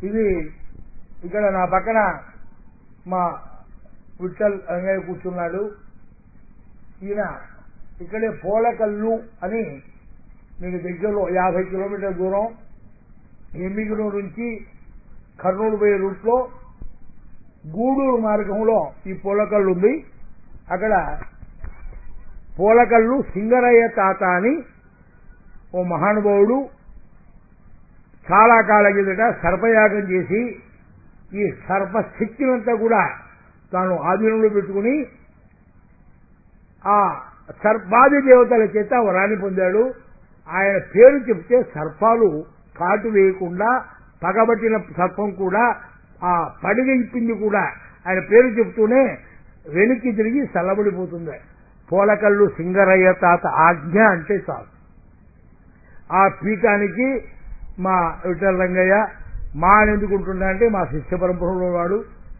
ఇది ఇక్కడ నా పక్కన మా విఠల్ రంగయ్య కూర్చున్నాడు ఈయన ఇక్కడే పోలకల్లు అని మీకు దగ్గరలో యాభై కిలోమీటర్ల దూరం ఎమ్మిగనూరు నుంచి కర్నూలు పోయే రూట్లో గూడూరు మార్గంలో ఈ పూలకల్లు ఉంది అక్కడ పూలకల్లు సింగరయ్య తాత అని ఓ మహానుభావుడు చాలా కాలం కిందట సర్పయాగం చేసి ఈ సర్ప శక్తినంతా కూడా తాను ఆధీనంలో పెట్టుకుని ఆ సర్పాది దేవతల చేత వరాన్ని పొందాడు ఆయన పేరు చెప్తే సర్పాలు కాటు వేయకుండా పగబట్టిన సర్పం కూడా ఆ పడిగ ఇప్పింది కూడా ఆయన పేరు చెప్తూనే వెనక్కి తిరిగి చల్లబడిపోతుంది పోలకల్లు సింగరయ్య తాత ఆజ్ఞ అంటే చాలు ఆ పీఠానికి మా విఠల రంగయ్య మా అని ఎందుకుంటున్నా అంటే మా శిష్య పరంపరలో వాడు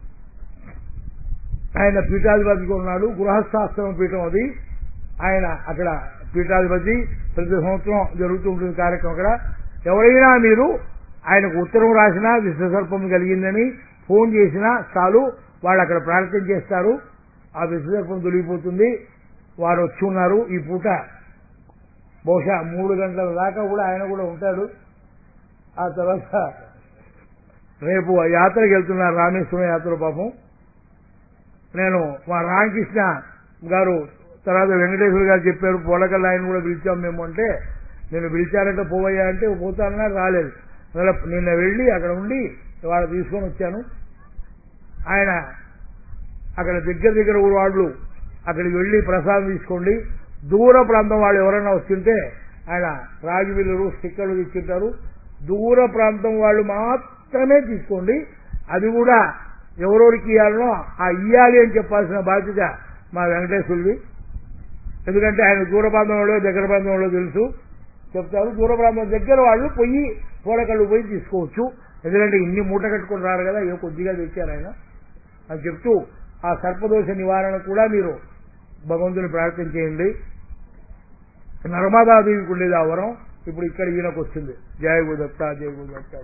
ఆయన పీఠాధిపతిగా ఉన్నాడు గృహస్థాశ్రమ పీఠం అది ఆయన అక్కడ పీఠాధిపతి ప్రతి సంవత్సరం జరుగుతూ ఉంటుంది కార్యక్రమం అక్కడ ఎవరైనా మీరు ఆయనకు ఉత్తరం రాసినా విశ్వసర్పం కలిగిందని ఫోన్ చేసినా చాలు వాళ్ళు అక్కడ ప్రార్థన చేస్తారు ఆ విశ్వసర్పం తొలగిపోతుంది వారు వచ్చి ఉన్నారు ఈ పూట బహుశా మూడు గంటల దాకా కూడా ఆయన కూడా ఉంటాడు ఆ తర్వాత రేపు ఆ యాత్రకి వెళ్తున్నారు రామేశ్వరం యాత్ర పాపం నేను మా రామకృష్ణ గారు తర్వాత వెంకటేశ్వర గారు చెప్పారు పొలకల్ ఆయన కూడా పిలిచాం మేము అంటే నేను పిలిచారంటే పోవయ్యా అంటే పోతానన్నా రాలేదు అందువల్ల నిన్న వెళ్ళి అక్కడ ఉండి ఇవాళ తీసుకొని వచ్చాను ఆయన అక్కడ దగ్గర దగ్గర ఊరు వాళ్ళు అక్కడికి వెళ్ళి ప్రసాదం తీసుకోండి దూర ప్రాంతం వాళ్ళు ఎవరైనా వస్తుంటే ఆయన రాగి బిల్లులు స్టిక్కర్లు తెచ్చింటారు దూర ప్రాంతం వాళ్ళు మాత్రమే తీసుకోండి అది కూడా ఎవరెవరికి ఇవ్వాలనో ఆ ఇయ్యాలి అని చెప్పాల్సిన బాధ్యత మా వెంకటేశ్వరుది ఎందుకంటే ఆయన దూర ప్రాంతం వాళ్ళు దగ్గర ప్రాంతం వాళ్ళు తెలుసు చెప్తారు దూర ప్రాంతం దగ్గర వాళ్ళు పోయి పూలకళ్ళు పోయి తీసుకోవచ్చు ఎందుకంటే ఇన్ని మూట కట్టుకొని రారు కదా ఏ కొద్దిగా తెచ్చారు ఆయన అని చెప్తూ ఆ సర్పదోష నివారణ కూడా మీరు భగవంతుని ప్రార్థన చేయండి నర్మదాదేవికి ఉండేది ఆ వరం ఇప్పుడు ఇక్కడ ఈయనకు వచ్చింది జయ గుదత్త జయ గుదత్త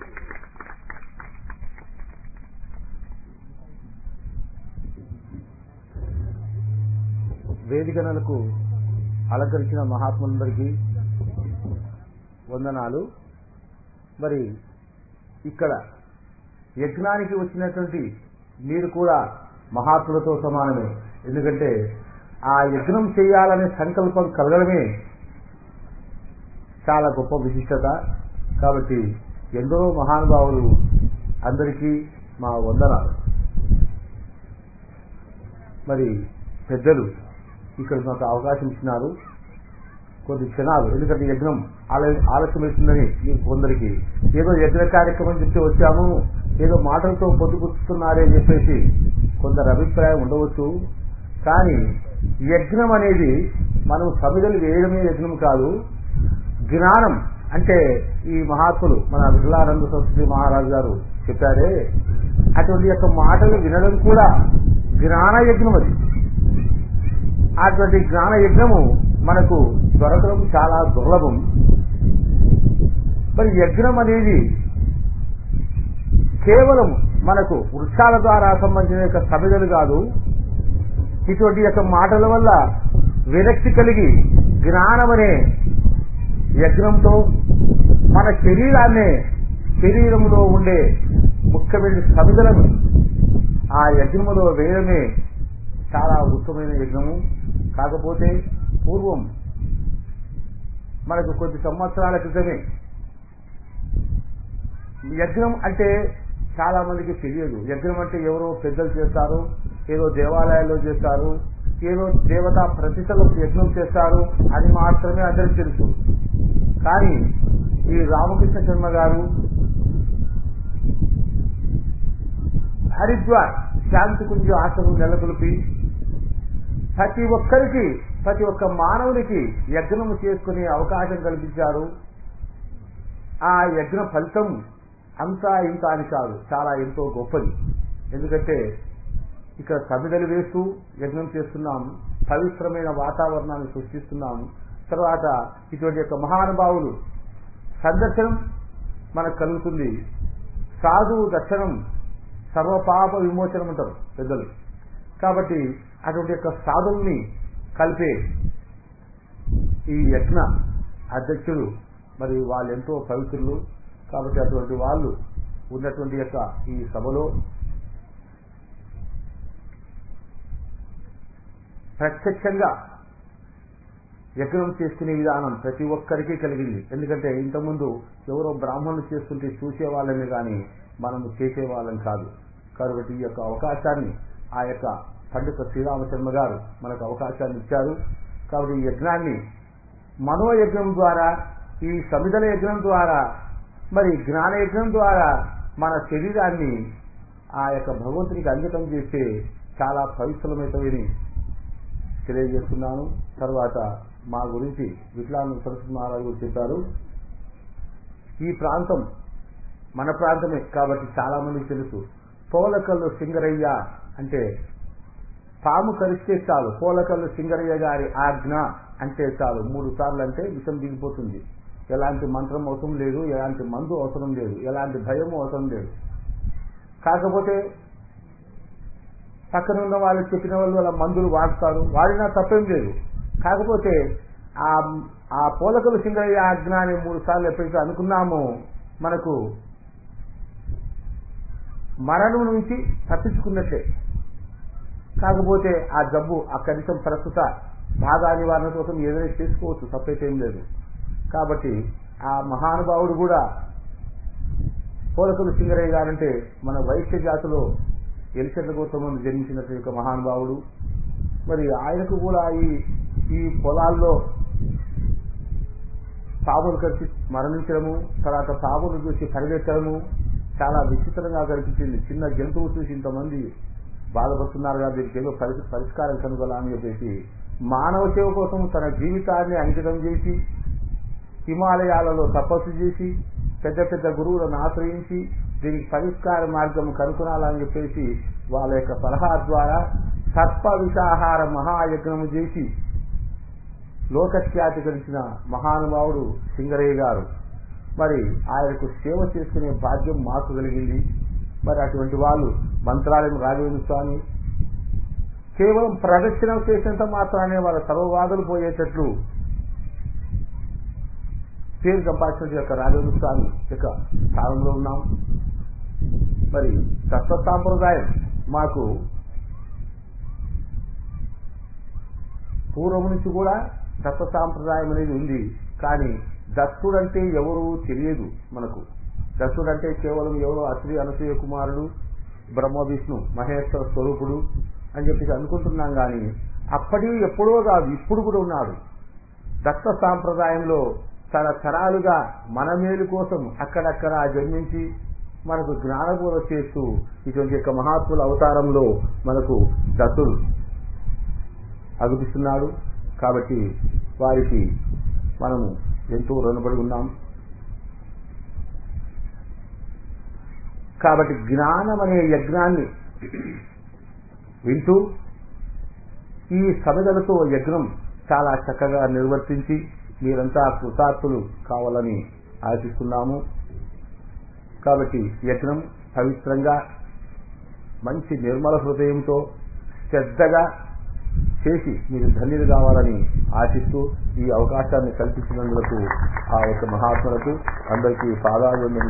వేదికనలకు అలంకరించిన మహాత్ములందరికీ వందనాలు మరి ఇక్కడ యజ్ఞానికి వచ్చినటువంటి మీరు కూడా మహాత్ములతో సమానమే ఎందుకంటే ఆ యజ్ఞం చేయాలనే సంకల్పం కలగడమే చాలా గొప్ప విశిష్టత కాబట్టి ఎందరో మహానుభావులు అందరికీ మా వందనాలు మరి పెద్దలు ఇక్కడ మాకు అవకాశం ఇచ్చినారు కొద్ది క్షణాలు ఎందుకంటే యజ్ఞం ఆలయ- ఆలస్యం అవుతుందని మీకు కొందరికి ఏదో యజ్ఞ కార్యక్రమం చెప్తే వచ్చాము ఏదో మాటలతో పొద్దుపుచ్చుతున్నారే అని చెప్పేసి కొందరు అభిప్రాయం ఉండవచ్చు కానీ యజ్ఞం అనేది మనం సమిధలు వేయడమే యజ్ఞం కాదు జ్ఞానం అంటే ఈ మహాత్ములు మన విఠలానంద సరస్వతి మహారాజు గారు చెప్పారే అటువంటి యొక్క మాటలు వినడం కూడా జ్ఞాన యజ్ఞం అది అటువంటి జ్ఞాన యజ్ఞము మనకు దొరకడం చాలా దుర్లభం మరి యజ్ఞం అనేది కేవలం మనకు వృక్షాల ద్వారా సంబంధించిన యొక్క సమిధలు కాదు ఇటువంటి యొక్క మాటల వల్ల విరక్తి కలిగి జ్ఞానం అనే యజ్ఞంతో మన శరీరాన్నే శరీరంలో ఉండే ముఖ్యమైన సమిధలను ఆ యజ్ఞములో వేయడమే చాలా ఉత్తమమైన యజ్ఞము కాకపోతే పూర్వం మనకు కొద్ది సంవత్సరాల క్రితమే యజ్ఞం అంటే చాలా మందికి తెలియదు యజ్ఞం అంటే ఎవరో పెద్దలు చేస్తారు ఏదో దేవాలయాల్లో చేస్తారు ఏదో దేవతా ప్రతిష్టలకు యజ్ఞం చేస్తారు అని మాత్రమే అందరికి తెలుసు కానీ ఈ రామకృష్ణ శర్మ గారు హరిద్వార్ శాంతి కుంజ ఆశ్రమం నెలకొల్పి ప్రతి ఒక్కరికి ప్రతి ఒక్క మానవునికి యజ్ఞం చేసుకునే అవకాశం కల్పించారు ఆ యజ్ఞ ఫలితం అంతా ఇంత అని కాదు చాలా ఎంతో గొప్పది ఎందుకంటే ఇక్కడ సమిదలు వేస్తూ యజ్ఞం చేస్తున్నాం పవిత్రమైన వాతావరణాన్ని సృష్టిస్తున్నాం తర్వాత ఇటువంటి యొక్క మహానుభావులు సందర్శనం మనకు కలుగుతుంది సాధువు దర్శనం సర్వపాప విమోచనం అంటారు పెద్దలు కాబట్టి అటువంటి యొక్క సాధుల్ని కలిపే ఈ యజ్ఞ అధ్యక్షుడు మరి వాళ్ళు ఎంతో పవిత్రులు కాబట్టి అటువంటి వాళ్ళు ఉన్నటువంటి యొక్క ఈ సభలో ప్రత్యక్షంగా యజ్ఞం చేసుకునే విధానం ప్రతి ఒక్కరికి కలిగింది ఎందుకంటే ఇంతకుముందు ఎవరో బ్రాహ్మణులు చేస్తుంటే చూసేవాళ్ళని కానీ మనము చేసేవాళ్ళం కాదు కాబట్టి ఈ యొక్క అవకాశాన్ని ఆ యొక్క పండిత శ్రీరామచంద్ర గారు మనకు అవకాశాన్ని ఇచ్చారు కాబట్టి ఈ యజ్ఞాన్ని మనోయజ్ఞం ద్వారా ఈ సమిధల యజ్ఞం ద్వారా మరి జ్ఞాన యజ్ఞం ద్వారా మన శరీరాన్ని ఆ యొక్క భగవంతునికి అంకితం చేసే చాలా పవిత్రమైనవి తెలియజేస్తున్నాను తర్వాత మా గురించి వికలాంగ సరస్వతి మహారాజు చెప్పారు ఈ ప్రాంతం మన ప్రాంతమే కాబట్టి చాలా మందికి తెలుసు పోలకల్లు సింగరయ్య అంటే పాము కరిస్తే చాలు పోలకల్లు సింగరయ్య గారి ఆజ్ఞ అంటే చాలు మూడు సార్లు అంటే విషం దిగిపోతుంది ఎలాంటి మంత్రం అవసరం లేదు ఎలాంటి మందు అవసరం లేదు ఎలాంటి భయం అవసరం లేదు కాకపోతే పక్కన ఉన్న వాళ్ళు చెప్పిన వాళ్ళు వాళ్ళ మందులు వాడతారు వాడినా తప్పేం లేదు కాకపోతే ఆ ఆ పోలకలు సింగయ్య ఆజ్ఞ అని మూడు సార్లు ఎప్పుడైతే అనుకున్నామో మనకు మరణం నుంచి తప్పించుకున్నట్టే కాకపోతే ఆ జబ్బు ఆ కనీసం ప్రస్తుత బాధ నివారణ కోసం ఏదైనా చేసుకోవచ్చు తప్పైతే ఏం లేదు కాబట్టి ఆ మహానుభావుడు కూడా పోలకలు సింగరయ్య గారంటే మన వైశ్య జాతిలో ఎలిచెట్ల గౌతమందు జన్మించినటువంటి యొక్క మహానుభావుడు మరి ఆయనకు కూడా ఈ ఈ పొలాల్లో పాములు కలిసి మరణించడము తర్వాత పాములు చూసి పరిగెత్తడము చాలా విచిత్రంగా కనిపించింది చిన్న జంతువు చూసి ఇంతమంది బాధపడుతున్నారు కదా దీనికి ఏదో పరి- పరిష్కారం కనుగొలా అని చెప్పేసి మానవ సేవ కోసం తన జీవితాన్ని అంకితం చేసి హిమాలయాలలో తపస్సు చేసి పెద్ద పెద్ద గురువులను ఆశ్రయించి దీనికి పరిష్కార మార్గం కనుగొనాలని చెప్పేసి వాళ్ళ యొక్క సలహా ద్వారా సర్ప విషాహార మహాయజ్ఞము చేసి లోకఖ్యాతి గడిచిన మహానుభావుడు సింగరయ్య గారు మరి ఆయనకు సేవ చేసుకునే భాగ్యం మాకు కలిగింది మరి అటువంటి వాళ్ళు మంత్రాలయం రాఘవేంద్ర స్వామి కేవలం ప్రదక్షిణ చేసినంత మాత్రానే వాళ్ళ సర్వవాదులు పోయేటట్లు పేరు సంపాదించిన యొక్క రాఘవేంద్ర స్వామి యొక్క స్థానంలో ఉన్నాం మరి తత్వ సాంప్రదాయం మాకు పూర్వం నుంచి కూడా దత్త సాంప్రదాయం అనేది ఉంది కానీ దత్తుడంటే ఎవరు తెలియదు మనకు దత్తుడంటే కేవలం ఎవరో అశ్రీ అనసూయ కుమారుడు బ్రహ్మ విష్ణు మహేశ్వర స్వరూపుడు అని చెప్పేసి అనుకుంటున్నాం కానీ అప్పటి ఎప్పుడో కాదు ఇప్పుడు కూడా ఉన్నాడు దత్త సాంప్రదాయంలో తరతరాలుగా మన మేలు కోసం అక్కడక్కడ జన్మించి మనకు జ్ఞానబోధ చేస్తూ ఇటువంటి యొక్క మహాత్ముల అవతారంలో మనకు దత్తుడు అగుపిస్తున్నాడు కాబట్టి వారికి మనము ఎంతో రుణపడి ఉన్నాం కాబట్టి జ్ఞానం అనే యజ్ఞాన్ని వింటూ ఈ సమిధలతో యజ్ఞం చాలా చక్కగా నిర్వర్తించి మీరంతా కృతార్థులు కావాలని ఆశిస్తున్నాము కాబట్టి యజ్ఞం పవిత్రంగా మంచి నిర్మల హృదయంతో శ్రద్ధగా చేసి మీరు ధన్యులు కావాలని ఆశిస్తూ ఈ అవకాశాన్ని కల్పించినందుకు ఆ యొక్క మహాత్ములకు అందరికీ పాదాలు